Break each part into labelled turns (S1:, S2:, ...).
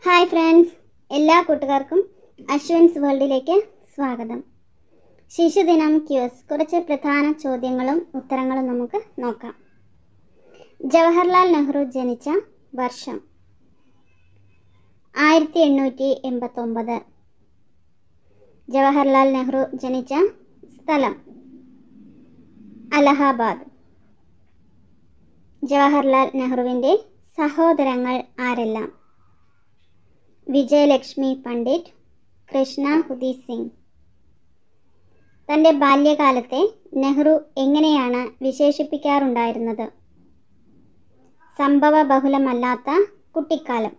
S1: hi friends എല്ലാ കൂട്ടുകാർക്കും അശ്വൻസ് വേൾഡിലേക്ക് സ്വാഗതം ശിശുദിനം ക്യൂസ് കുറച്ച് പ്രധാന ചോദ്യങ്ങളും ഉത്തരങ്ങളും നമുക്ക് നോക്കാം ജവഹർലാൽ നെഹ്റു ജനിച്ച വർഷം ആയിരത്തി എണ്ണൂറ്റി എൺപത്തൊമ്പത് ജവഹർലാൽ നെഹ്റു ജനിച്ച സ്ഥലം അലഹാബാദ് ജവഹർലാൽ നെഹ്റുവിൻ്റെ സഹോദരങ്ങൾ ആരെല്ലാം വിജയലക്ഷ്മി പണ്ഡിറ്റ് കൃഷ്ണ ഹുദി സിംഗ് തൻ്റെ ബാല്യകാലത്തെ നെഹ്റു എങ്ങനെയാണ് വിശേഷിപ്പിക്കാറുണ്ടായിരുന്നത് സംഭവ ബഹുലമല്ലാത്ത കുട്ടിക്കാലം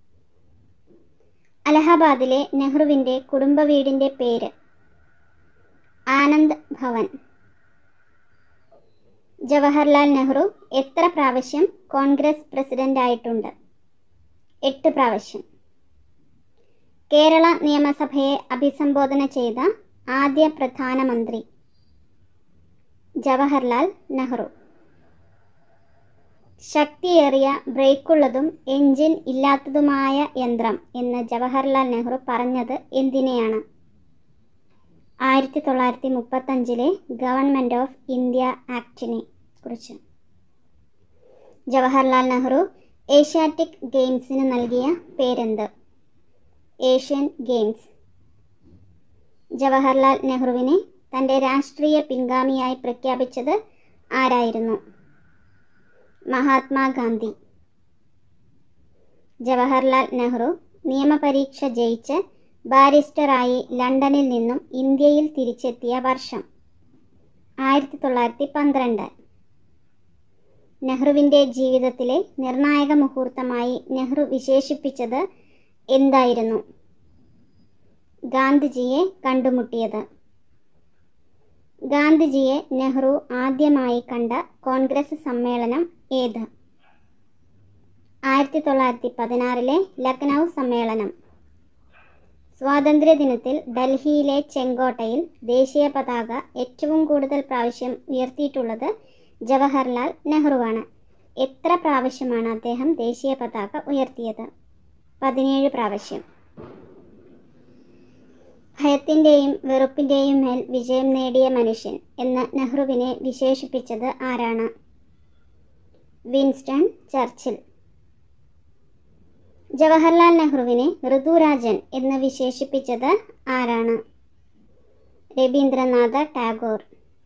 S1: അലഹബാദിലെ നെഹ്റുവിൻ്റെ കുടുംബ വീടിൻ്റെ പേര് ആനന്ദ് ഭവൻ ജവഹർലാൽ നെഹ്റു എത്ര പ്രാവശ്യം കോൺഗ്രസ് പ്രസിഡന്റ് ആയിട്ടുണ്ട് എട്ട് പ്രാവശ്യം കേരള നിയമസഭയെ അഭിസംബോധന ചെയ്ത ആദ്യ പ്രധാനമന്ത്രി ജവഹർലാൽ നെഹ്റു ശക്തിയേറിയ ബ്രേക്കുള്ളതും എഞ്ചിൻ ഇല്ലാത്തതുമായ യന്ത്രം എന്ന് ജവഹർലാൽ നെഹ്റു പറഞ്ഞത് എന്തിനെയാണ് ആയിരത്തി തൊള്ളായിരത്തി മുപ്പത്തഞ്ചിലെ ഗവൺമെൻറ് ഓഫ് ഇന്ത്യ ആക്ടിനെ കുറിച്ച് ജവഹർലാൽ നെഹ്റു ഏഷ്യാറ്റിക് ഗെയിംസിന് നൽകിയ പേരെന്ത് ഏഷ്യൻ ഗെയിംസ് ജവഹർലാൽ നെഹ്റുവിനെ തൻ്റെ രാഷ്ട്രീയ പിൻഗാമിയായി പ്രഖ്യാപിച്ചത് ആരായിരുന്നു മഹാത്മാഗാന്ധി ജവഹർലാൽ നെഹ്റു നിയമപരീക്ഷ ജയിച്ച് ബാരിസ്റ്ററായി ലണ്ടനിൽ നിന്നും ഇന്ത്യയിൽ തിരിച്ചെത്തിയ വർഷം ആയിരത്തി തൊള്ളായിരത്തി പന്ത്രണ്ട് നെഹ്റുവിൻ്റെ ജീവിതത്തിലെ നിർണായക മുഹൂർത്തമായി നെഹ്റു വിശേഷിപ്പിച്ചത് എന്തായിരുന്നു ഗാന്ധിജിയെ കണ്ടുമുട്ടിയത് ഗാന്ധിജിയെ നെഹ്റു ആദ്യമായി കണ്ട കോൺഗ്രസ് സമ്മേളനം ഏത് ആയിരത്തി തൊള്ളായിരത്തി പതിനാറിലെ ലക്നൗ സമ്മേളനം സ്വാതന്ത്ര്യദിനത്തിൽ ഡൽഹിയിലെ ചെങ്കോട്ടയിൽ ദേശീയ പതാക ഏറ്റവും കൂടുതൽ പ്രാവശ്യം ഉയർത്തിയിട്ടുള്ളത് ജവഹർലാൽ നെഹ്റുവാണ് എത്ര പ്രാവശ്യമാണ് അദ്ദേഹം ദേശീയ പതാക ഉയർത്തിയത് പതിനേഴ് പ്രാവശ്യം ഭയത്തിൻ്റെയും വെറുപ്പിൻ്റെയും മേൽ വിജയം നേടിയ മനുഷ്യൻ എന്ന് നെഹ്റുവിനെ വിശേഷിപ്പിച്ചത് ആരാണ് വിൻസ്റ്റൺ ചർച്ചിൽ ജവഹർലാൽ നെഹ്റുവിനെ ഋതുരാജൻ എന്ന് വിശേഷിപ്പിച്ചത് ആരാണ് രവീന്ദ്രനാഥ ടാഗോർ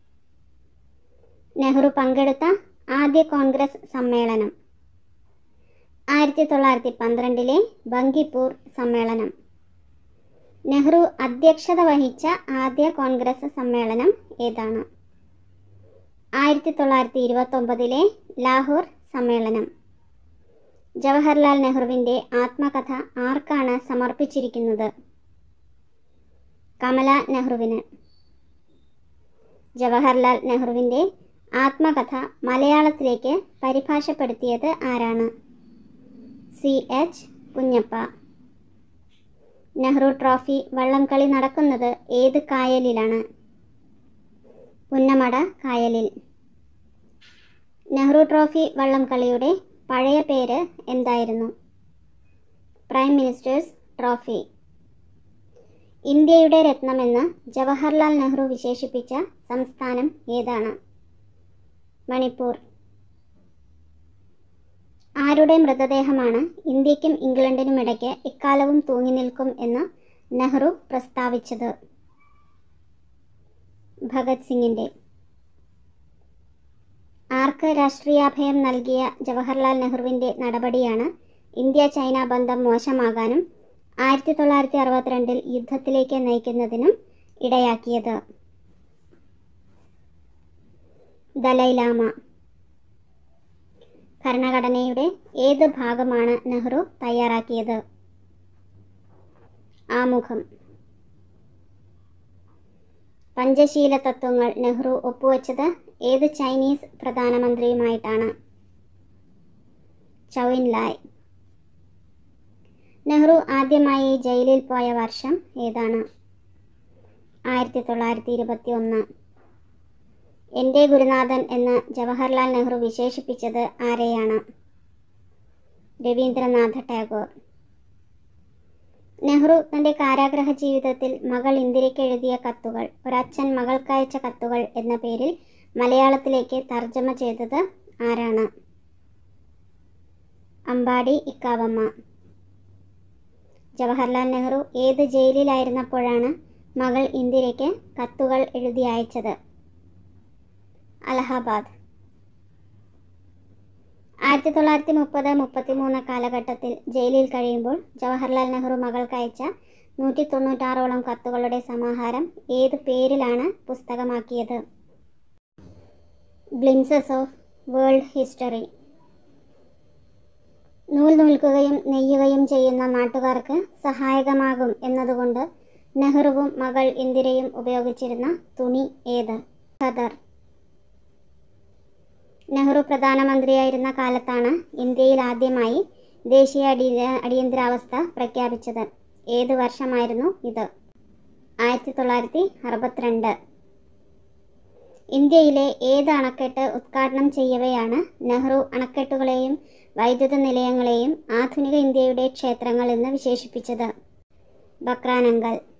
S1: നെഹ്റു പങ്കെടുത്ത ആദ്യ കോൺഗ്രസ് സമ്മേളനം ആയിരത്തി തൊള്ളായിരത്തി പന്ത്രണ്ടിലെ ബങ്കിപ്പൂർ സമ്മേളനം നെഹ്റു അധ്യക്ഷത വഹിച്ച ആദ്യ കോൺഗ്രസ് സമ്മേളനം ഏതാണ് ആയിരത്തി തൊള്ളായിരത്തി ഇരുപത്തൊമ്പതിലെ ലാഹോർ സമ്മേളനം ജവഹർലാൽ നെഹ്റുവിൻ്റെ ആത്മകഥ ആർക്കാണ് സമർപ്പിച്ചിരിക്കുന്നത് കമല നെഹ്റുവിന് ജവഹർലാൽ നെഹ്റുവിൻ്റെ ആത്മകഥ മലയാളത്തിലേക്ക് പരിഭാഷപ്പെടുത്തിയത് ആരാണ് C H Kunjappa Nehru trophy വള്ളംകളി നടക്കുന്നത് ഏത് കായലിലാണ് പുന്നമട കായലിൽ നെഹ്റു ട്രോഫി വള്ളംകളിയുടെ പഴയ പേര് എന്തായിരുന്നു പ്രൈം മിനിസ്റ്റേഴ്സ് ട്രോഫി ഇന്ത്യയുടെ രത്നമെന്ന് ജവഹർലാൽ നെഹ്റു വിശേഷിപ്പിച്ച സംസ്ഥാനം ഏതാണ് മണിപ്പൂർ ആരുടെ മൃതദേഹമാണ് ഇന്ത്യക്കും ഇംഗ്ലണ്ടിനും ഇടയ്ക്ക് എക്കാലവും തൂങ്ങി നിൽക്കും എന്ന് നെഹ്റു പ്രസ്താവിച്ചത് ഭഗത് സിംഗിൻ്റെ ആർക്ക് രാഷ്ട്രീയാഭയം നൽകിയ ജവഹർലാൽ നെഹ്റുവിൻ്റെ നടപടിയാണ് ഇന്ത്യ ചൈന ബന്ധം മോശമാകാനും ആയിരത്തി തൊള്ളായിരത്തി അറുപത്തിരണ്ടിൽ യുദ്ധത്തിലേക്ക് നയിക്കുന്നതിനും ഇടയാക്കിയത് ദലൈലാമ ഭരണഘടനയുടെ ഏത് ഭാഗമാണ് നെഹ്റു തയ്യാറാക്കിയത് ആമുഖം പഞ്ചശീല തത്വങ്ങൾ നെഹ്റു ഒപ്പുവെച്ചത് ഏത് ചൈനീസ് പ്രധാനമന്ത്രിയുമായിട്ടാണ് ചൗയിൻ ലായ് നെഹ്റു ആദ്യമായി ജയിലിൽ പോയ വർഷം ഏതാണ് ആയിരത്തി തൊള്ളായിരത്തി ഇരുപത്തി ഒന്ന് എൻ്റെ ഗുരുനാഥൻ എന്ന് ജവഹർലാൽ നെഹ്റു വിശേഷിപ്പിച്ചത് ആരെയാണ് രവീന്ദ്രനാഥ ടാഗോർ നെഹ്റു തൻ്റെ കാരാഗ്രഹ ജീവിതത്തിൽ മകൾ ഇന്ദിരയ്ക്ക് എഴുതിയ കത്തുകൾ ഒരച്ഛൻ മകൾക്കയച്ച കത്തുകൾ എന്ന പേരിൽ മലയാളത്തിലേക്ക് തർജ്ജമ ചെയ്തത് ആരാണ് അമ്പാടി ഇക്കാവമ്മ ജവഹർലാൽ നെഹ്റു ഏത് ജയിലിലായിരുന്നപ്പോഴാണ് മകൾ ഇന്ദിരയ്ക്ക് കത്തുകൾ എഴുതി അയച്ചത് അലഹാബാദ് ആയിരത്തി തൊള്ളായിരത്തി മുപ്പത് മുപ്പത്തി മൂന്ന് കാലഘട്ടത്തിൽ ജയിലിൽ കഴിയുമ്പോൾ ജവഹർലാൽ നെഹ്റു മകൾക്കയച്ച നൂറ്റി തൊണ്ണൂറ്റാറോളം കത്തുകളുടെ സമാഹാരം ഏത് പേരിലാണ് പുസ്തകമാക്കിയത് ഗ്ലിംസസ് ഓഫ് വേൾഡ് ഹിസ്റ്ററി നൂൽ നൂൽക്കുകയും നെയ്യുകയും ചെയ്യുന്ന നാട്ടുകാർക്ക് സഹായകമാകും എന്നതുകൊണ്ട് നെഹ്റുവും മകൾ ഇന്ദിരയും ഉപയോഗിച്ചിരുന്ന തുണി ഏത് ഖദർ നെഹ്റു പ്രധാനമന്ത്രിയായിരുന്ന കാലത്താണ് ഇന്ത്യയിൽ ആദ്യമായി ദേശീയ അടി അടിയന്തരാവസ്ഥ പ്രഖ്യാപിച്ചത് ഏത് വർഷമായിരുന്നു ഇത് ആയിരത്തി തൊള്ളായിരത്തി അറുപത്തിരണ്ട് ഇന്ത്യയിലെ ഏത് അണക്കെട്ട് ഉദ്ഘാടനം ചെയ്യവെയാണ് നെഹ്റു അണക്കെട്ടുകളെയും വൈദ്യുത നിലയങ്ങളെയും ആധുനിക ഇന്ത്യയുടെ ക്ഷേത്രങ്ങൾ എന്ന് വിശേഷിപ്പിച്ചത് ബക്രാനങ്കൽ